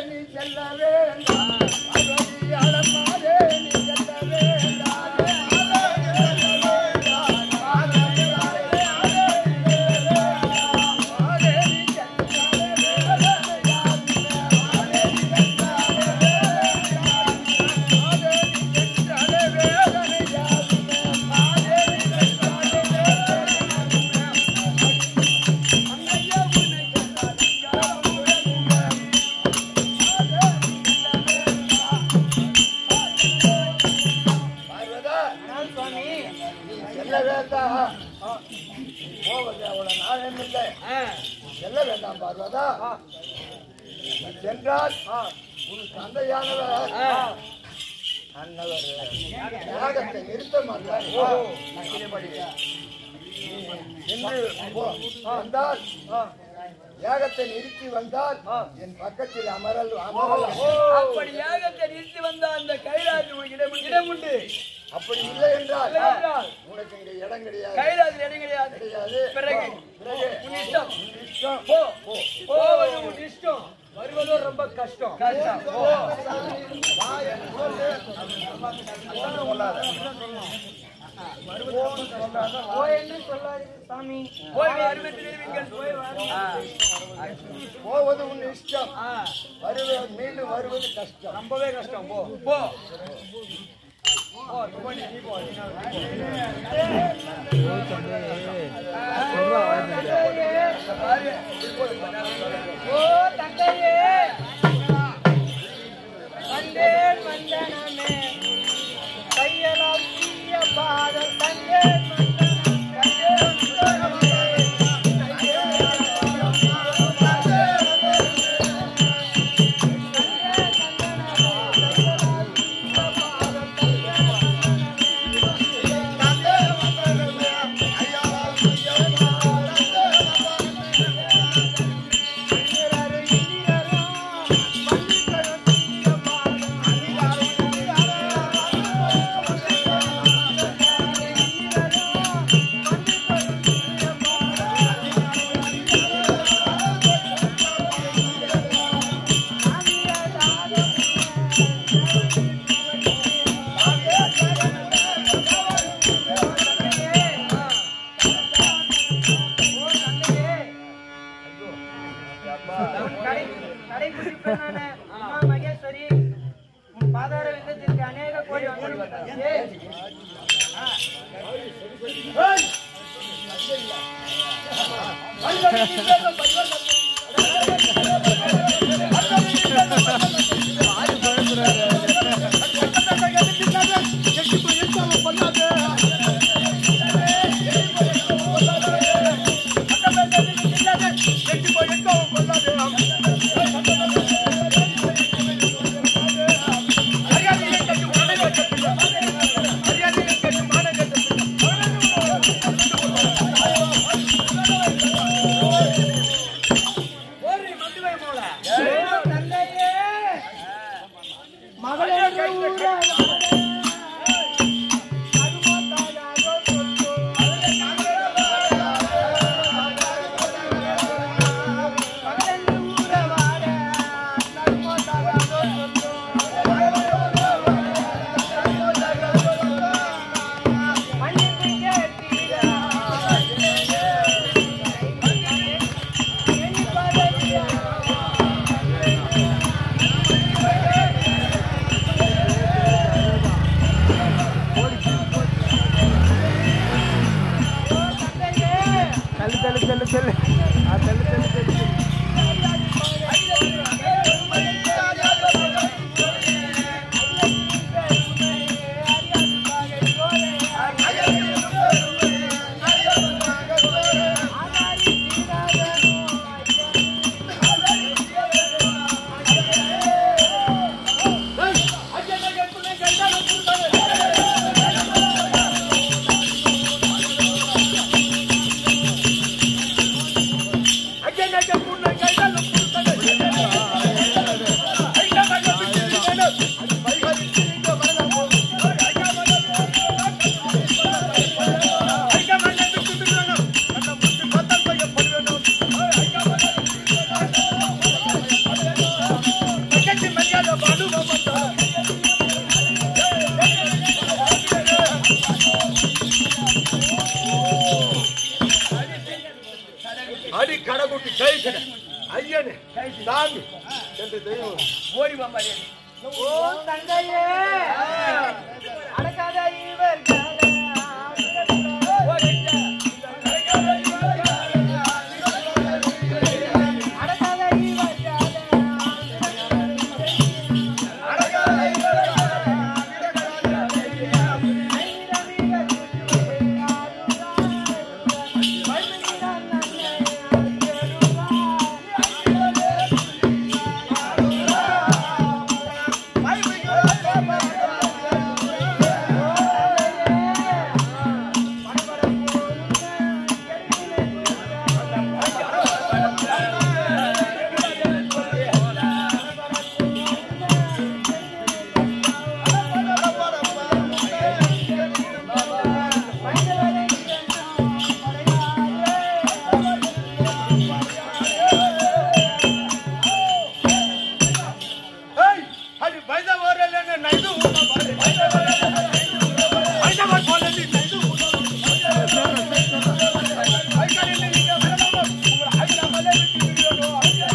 நீ செல்ல வேண்டாம் பார்வதி அலமாரே நீ செல்ல வேண்டாம் பார்வதா சுவாமி நீ செல்ல வேண்டாம் போவது அவ்வளவு நாளம் இல்லை செல்ல வேண்டாம் பார்வதா நீ சென்றால் உன் தந்தையானவர் அன்னவர் யாகத்தை நிறுத்த மாட்டார் என்று போ. வந்தால் யாகத்தை நிறுத்தி வந்தால் என் பக்கத்தில் அமரல் அமரல் அப்படி யாகத்தை நிறுத்தி வந்த அந்த கைலாசி உனக்கு இடம் இடம் உண்டு அப்படி இல்லை என்றால் என்றால் உனக்கு இங்க இடம் கிடையாது கைலாசி இடம் கிடையாது கிடையாது பிறகு பிறகு உன் இஷ்டம் உன் இஷ்டம் போ போவது உன் இஷ்டம் வருவதோ ரொம்ப கஷ்டம் கஷ்டம் போ போய் என்று சொல்லாதீங்க சாமி போய் அறிவித்து நிறுவீங்கள் போய் போவது உன் இஷ்டம் வருவது மீண்டும் வருவது கஷ்டம் ரொம்பவே கஷ்டம் போ போ போ, துமணி, நீ போ, நீ நான் ஓ தந்தையே வந்தேன் வந்தனமே கையலால் தீய பாதல் தந்தேன் வந்தனம் தந்தேன் வந்தனமே கடை கடைபிடிப்பேன் நானு. அம்மா மகேஸ்வரி உன் பாதார விந்தத்திற்கு அநேக கோடி வந்தனம். ஏய், ஓடி வா மரியாதை ஓ தந்தையே அடக்காத இவர் அடக்காத இவர் ஏய் அது பைத வரல நைது ஊமா பாரு பைத வரல நைது ஊமா பைத வர போல நீ நைது ஊமா ஐ கரே நீ நீங்க வரல உங்க ஹைல மலே விட்டு வீடியோ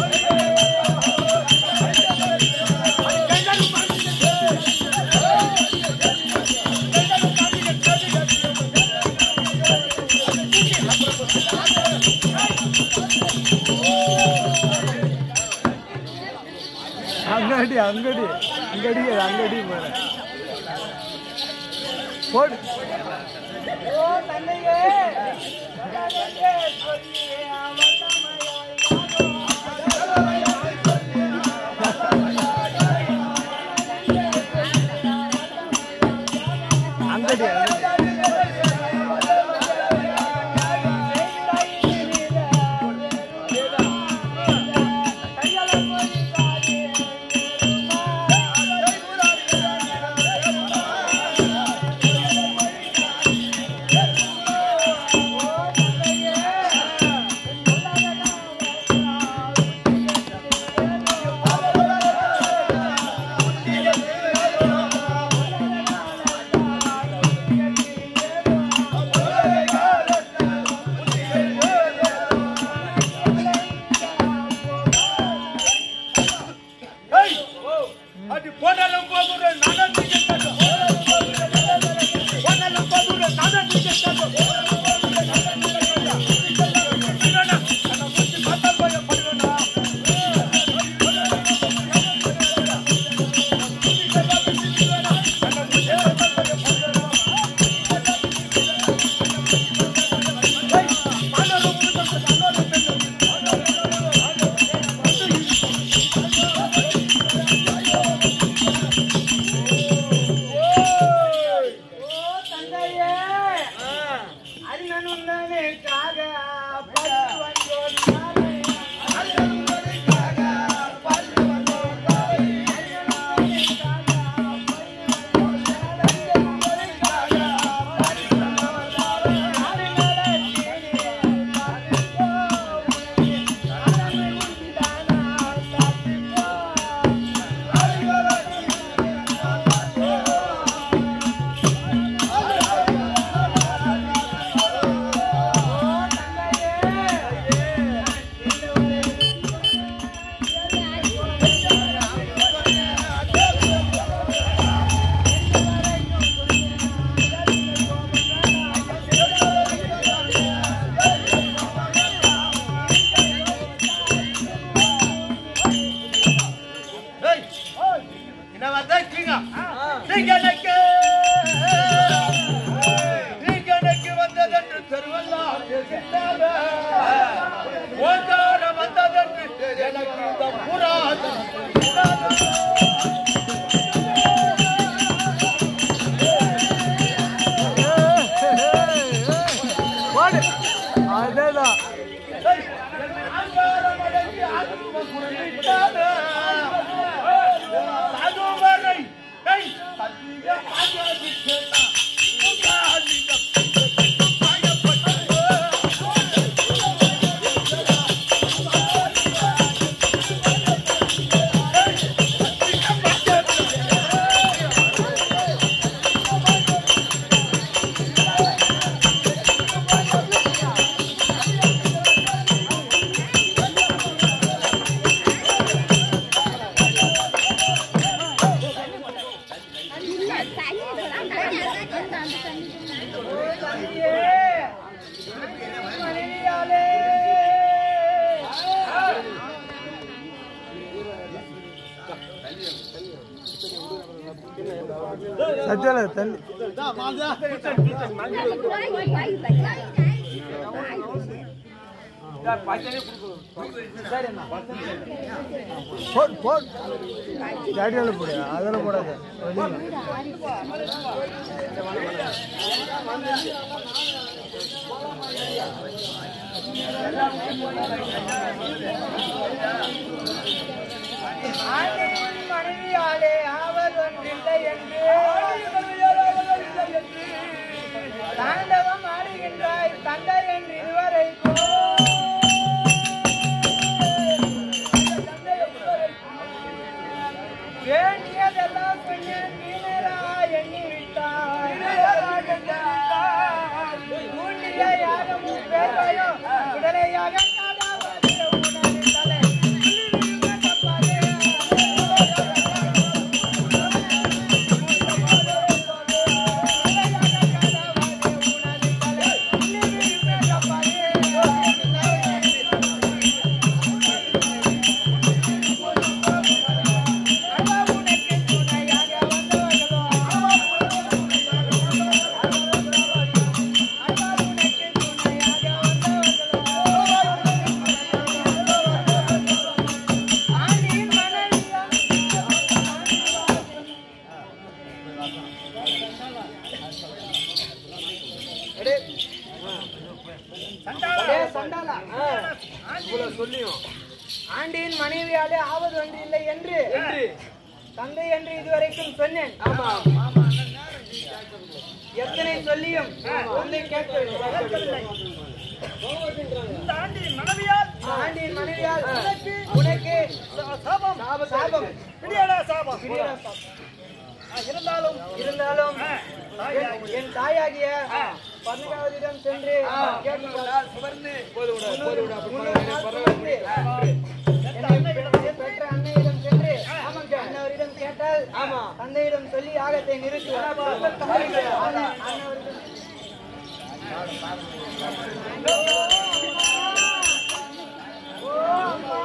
ಅಂಗಡಿ ಅಂಗಡಿ ಅಂಗಡಿಗೆ ಅಂಗಡಿ ಮರ போடு ஓ தந்தையே அடக்காதே சொல்லி ಅಂಗಡಿ ಅಂಗಡಿ ஏய் அது போனாலும் போகுற நடந்து கேட்டது போனாலும் போகுற நடந்து கேட்டது ஓ தந்தையே அண்ணனுக்காக பட்டு வந்தோர் நாளை ஏய் என்ன வந்தா கீங்க நீங்க எனக்கு நீங்க எனக்கு வந்ததென்று தெருவெல்லாம் பேசிட்டாங்க ஓங்கார வந்ததென்று எனக்கு இந்த புராதன போடு அதேதான் சத்தியால தண்ணி போட் போட் ஜாடியால போடு அதெல்லாம் போடாத வெளியில. ஆண்டின் மனைவியாலே ஆவதொன்றில்லை என்று தாண்டவம் ஆடுகின்றாய் தந்தை என்று இதுவரைக்கும் வேண்டியதெல்லாம் சொன்னேன் வீணரா எண்ணி விட்டாய் தூண்டிய யாகமும் பேரையோ உடலையாக காடாவது உணவு தலை ஆண்டின் மனைவியா டேய் சண்டாளா. ஆண்டியின் மனைவியாலே ஆவது ஒன்று இல்லை என்று தந்தை என்று இதுவரைக்கும் சொன்னேன் எத்தனை சொல்லியும் தந்தை கேட்கவில்லை ஆண்டியின் மனைவியால் உனக்கு சாபம் சாபம் பிடியடா சாபம் இருந்தாலும் இருந்தாலும் என்- என் தாயாகிய பன்னகாவதிடம் சென்று கேட்டுக்கொண்டால் பெற்ற அன்னையிடம் சென்று அன்னவரிடம் கேட்டால் தந்தையிடம் சொல்லி யாகத்தை நிறுத்தி அன்னவரிடம் ஓ அம்மா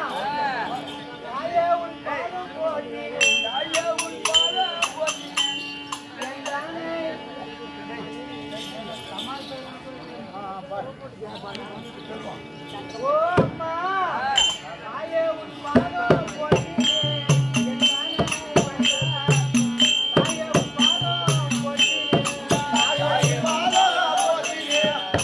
தாயே உன் பாதம் போற்றி தாயே உன் பாதம் போற்றி என்றானே ஓ அம்மா தாயே உன் பாதம் போற்றி என்றானே தாயே உன் பாதம் போற்றி தாயே உன் பாதம் போற்றி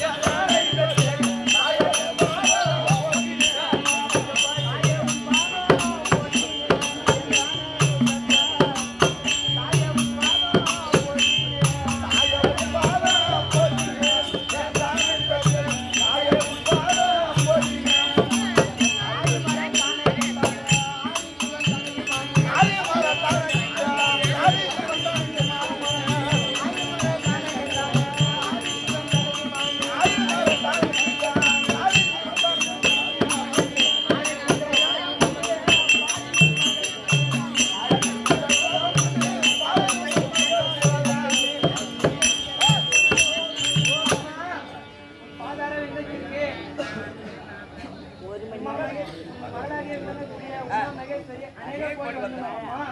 பாதார விண்ணப்பிற்கு ஒரு மணி மகளாகிய இருக்கக்கூடிய உமா மகேஸ்வரி அநேக கோடி வந்தனம்மா.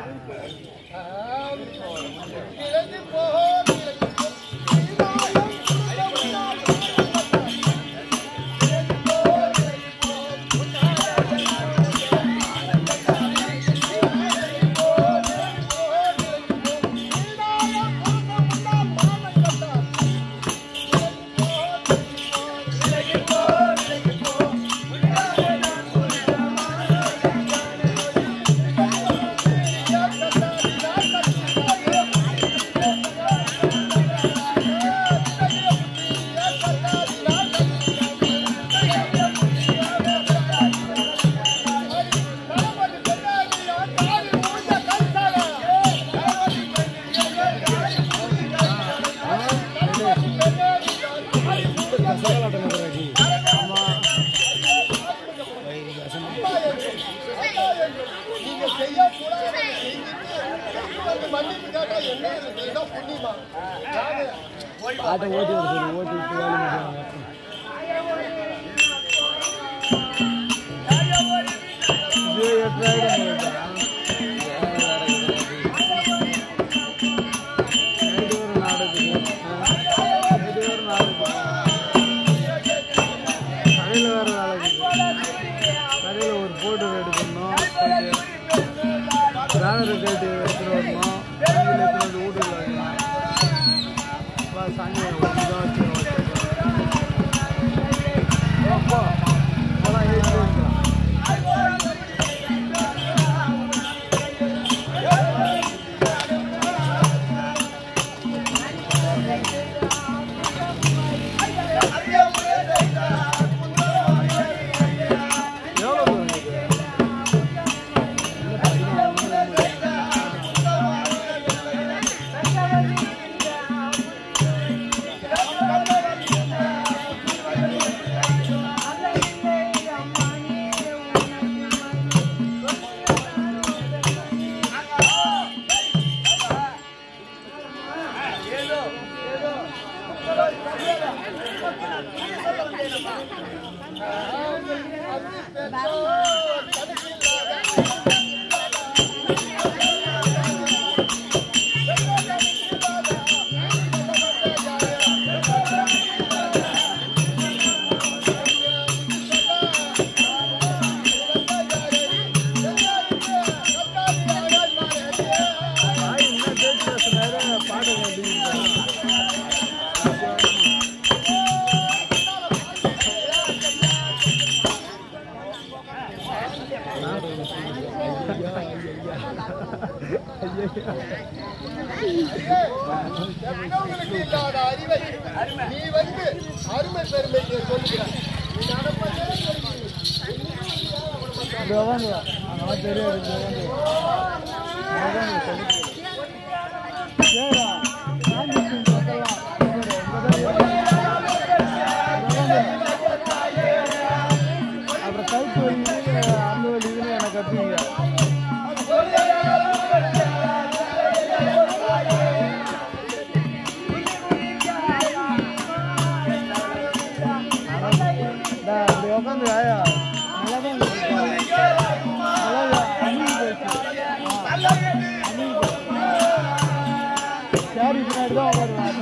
ஆட்டை ஓட்டி விட சொல்லு ஓட்டி விட்டு வேலை முடியும் இது எட்டு ஆயிரம் எடுத்துட்டு வரணும் வண்டியில் எடுத்துட்டு வந்து வீட்டுக்குள்ள வைக்கலாம் வா, சாமி ஒன்று தான் வச்சு போ போலாம் ஏறி போய்க்கலாம் எவ்வளோ தூரம் இது ஆய், என்ன பேச்சு பேசுனாரு பாட்டு கண்டிப்பாக மற்றவங்களுக்கு இல்லாத அறிவை நீ வந்து அருமை பெருமைக்கு சொல்லுகிறாய் நீ நடப்பதே தெரியும். இது உட்காந்து அங்கே தெரியாது இது உட்காந்து உட்காந்து சொல்லி சரிடா நான் மிஷின் பார்க்கலாம் அப்புறம் கழுத்து வலி அந்த வலி இதுன்னு எனக்கு கற்றுங்க அப்படி உட்காந்து ஆயா நல்லா தான் இருக்கு. நல்லா அணிஞ்சு போயிடுச்சு ஆ, அணிஞ்சு போயிடுச்சு. சேரி பின்னாடி தான் உட்காருவேன்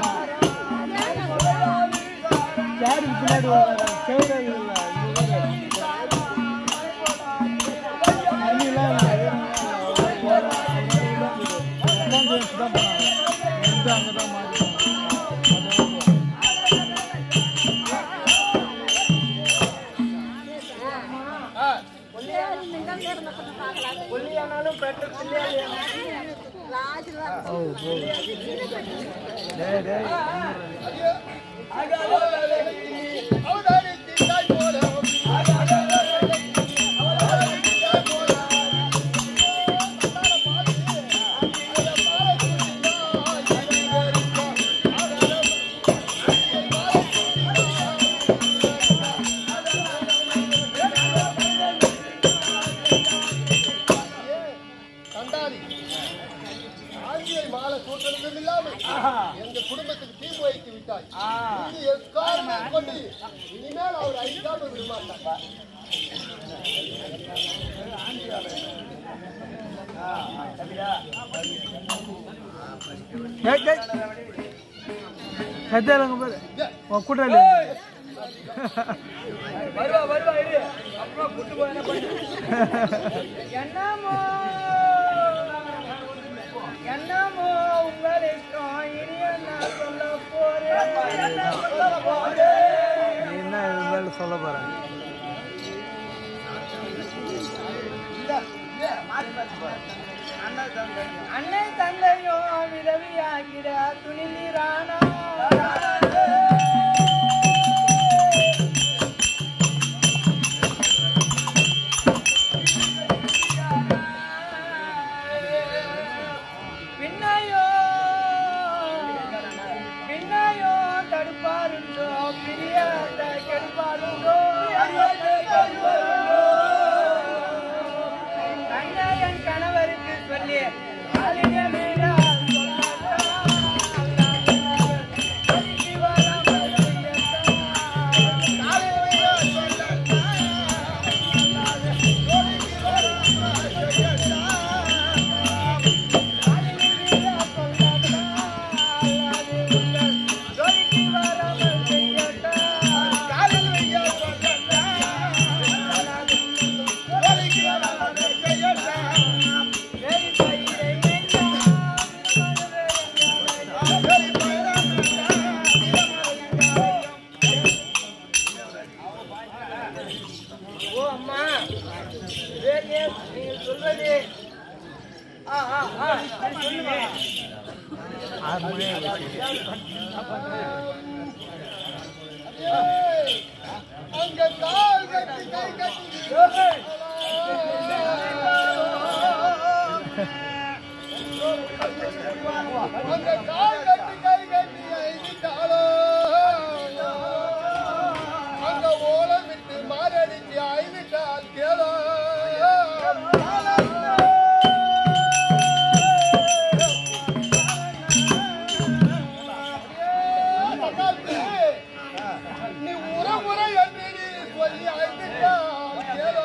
சேரி பின்னாடி உட்காருவேன் செவரே இல்லை அண்ணிலாம் இல்லை உட்காந்து வச்சு தான் போனாங்க எந்த அங்கே தான் மாறிட்டாங்க புள்ளியானாலும் பெற்ற பிள்ளையா ஓ ஓ டேய் டேய் அவதாரி தீண்டாய் போல கண்டாரி ஆங்கிலை மாலை சூட்டதும் இல்லாமல் எங்க குடும்பத்துக்கு தீர்வு வைத்து விட்டாய் இது எக்காரணம் கொண்டு இனிமேல் அவர் அழிக்காமல் விடமாட்டார் ஏய் டேய் சத்தியாலங்க பாரு உன் கூட்டாளி வருவா வருவா இரு அப்புறமா கூட்டு போய் என்ன பண்ணு என்னமோ என்னமோ உங்கள் இஷ்டம் இனி என்ன சொல்ல போறேன் என்ன சொல்ல போறேன் நீ என்ன இது மேல சொல்ல போற அன்னை தந்தையும் விதவியாகிற துணிந்திரானா பின்னையோ பின்னையோ தடுப்பாருண்டோ பிரியாத கெடுப்பாருண்டோ தன்னை என் கணவருக்கு சொல்லி அழிய வீடா ஆ, ஆ, ஆ, சரி, சொல்லுங்க. ஆறு மணி ஆயிடுச்சு ஏய், அங்க கால் கட்டி கை கட்டி ஏய், அங்க கால் கட்டி கை கட்டி ஐவிட்டாளோ அங்க ஓலம் விட்டு மாரடிச்சு ஐவிட்டால் கேளோ நீ உறமுறை என்று நீ சொல்லி ஐவிட்டால் கேளோ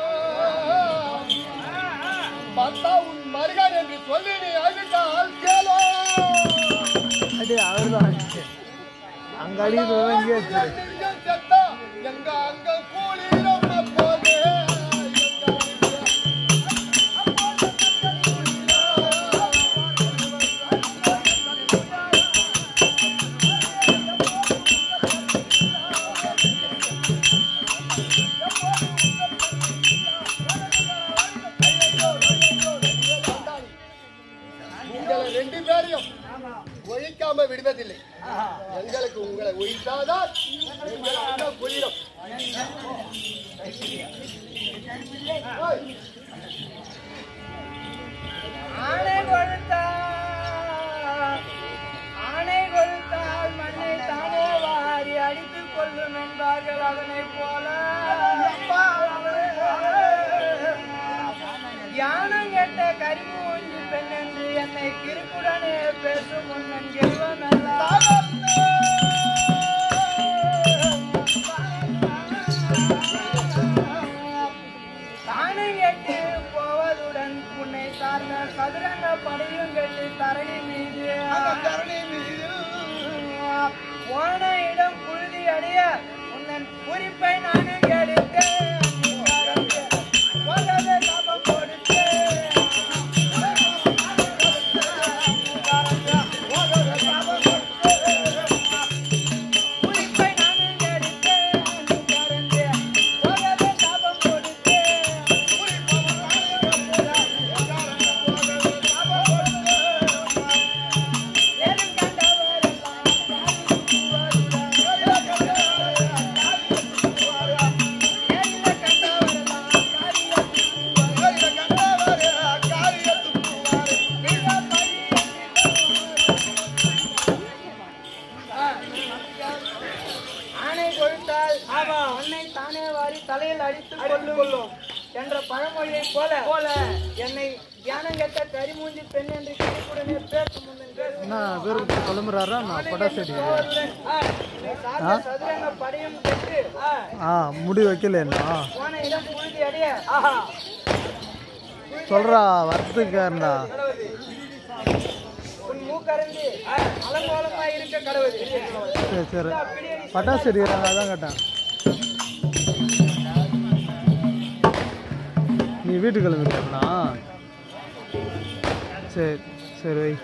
பார்த்தா உன் மருகன் என்று சொல்லி நீ அழுதால் கேளோ அடி அவர்தான் அங்க அடிக்கிறது இங்கே வச்சிரு. நெஞ்சம் செத்தா, எங்க அங்க கூலிரும் அப்போதே. எங்க அங்க உங்களை ரெண்டு பேரையும் ஒழிக்காம விடுவதில்லை எங்களுக்கு உங்களை ஒழித்தாதான் எங்கள் அண்ணன் புரியும் ஆணை கொடுத்தால் ஆணை கொடுத்தால் மண்ணை தானே வாரி அடித்துக் கொள்ளும் என்பார்கள் அதனைப் போல யானம் கெட்ட கரிமூஞ்சி பெண் என்று என்னை கிறுக்குடனே பேசும் முன்னன் எவன் தானே கேட்டு போவதுடன் உன்னை சார்ந்த சதுரங்க படையும் கட்டி தரணி மீது தரணி மீது போன இடம் புழுதி அடைய உன்னன் குறிப்பை நானும் கெடுத்தேன் போகாத சாபம் கொடுத்தேன் குறிப்பை நானும் கெடுத்தேன் போகாத சாபம் கொடுத்தேன் நேரம் கண்டவரெல்லாம் நேரில் கண்டவரெல்லாம் ஆணை கொழுத்தால் அன்னை தானே வாரி தலையில் அடித்துக் கொள்ளும் என்ற பழமொழியை போல போல என்னை தியானம் கெட்ட கரிமூஞ்சி பெண் என்று கிளிப்புடனே பேசும் முன்னன் பேசும் என்ன பேருக்கு கிளம்புறாரா நான் பட்டாசு அடிக்கிறேன் சார்ந்த சதுரங்க படையும் கெட்டு ஆ முடி வைக்கலன்னா போன இடம் புழுதி அடைய சொல்றா வரத்துக்காரண்டா உன் மூக்கறந்து அலங்கோலமா இருக்க கடவுள் சரி சரி பட்டாசு அடிக்கிறாங்க அதான் கேட்டேன் நீ வீட்டுக்கு கிளம்பிட்டா சரி சரி வை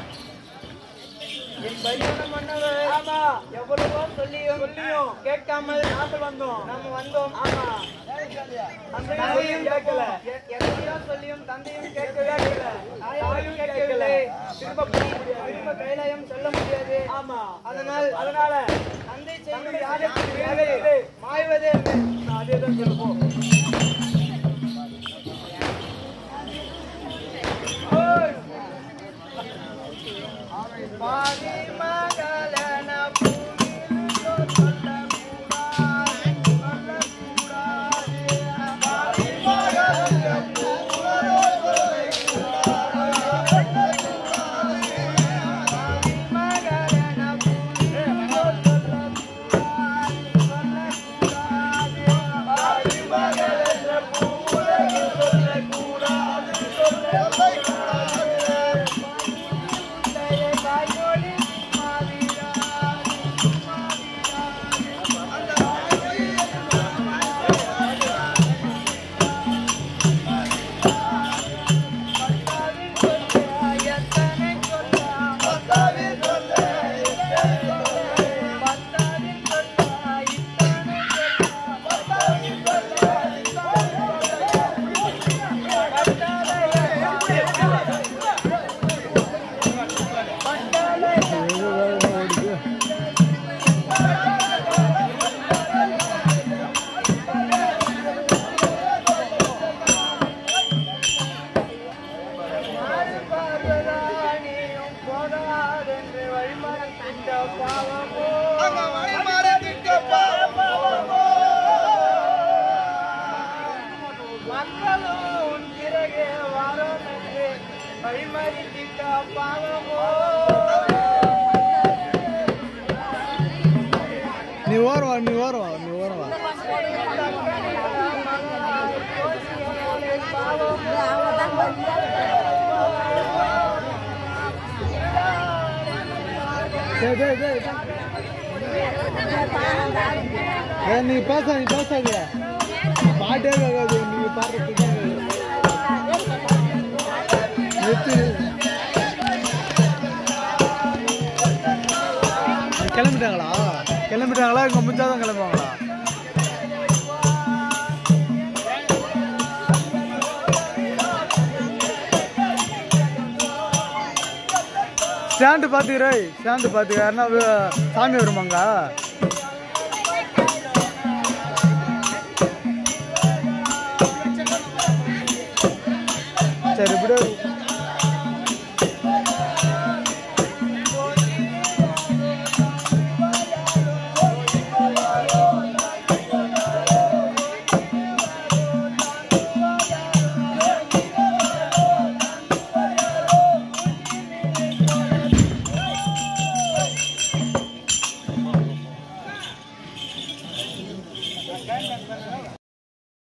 என் பரிமாணம் பண்ணவர் ஆமா எவ்வளவோ சொல்லியும் சொல்லியும் கேட்காமல் நாம வந்தோம் நாம வந்தோம் ஆமா தந்தையும் கேட்கல எ- எத்தனையோ சொல்லியும் தந்தையும் கேட்கவே கேட்கல தாயும் கேட்கவில்லை திரும்ப போய் திரும்ப கைலாயம் செல்ல முடியாது ஆமா அதனால் அதனால தந்தை செய்யும் யாருக்கு வேலை மாய்வதே அதேதான் சொல்லுவோம் பாதி மகளன பூமியில் சொல்லக்கூடாது சொல்லக்கூடாது பாதி மகளன மகளன நீ ஓரம் வா நீ ஓரம் வா நீ ஓரம் வா டேய், டேய், டேய். ஏய், நீ பேச நீ பேசாத பாட்டே கேட்காது நீங்க பாடுறது நிறுத்து கிளம்பிட்டாங்களா கிளம்பிட்டாங்களா இங்க முடிஞ்சாதான் கிளம்புவாங்களா ஸ்டாண்டு பார்த்துக்கிறே ஸ்டாண்டு பார்த்துக்க யாருன்னா வே- சாமி வருமாங்க சரி இப்படியே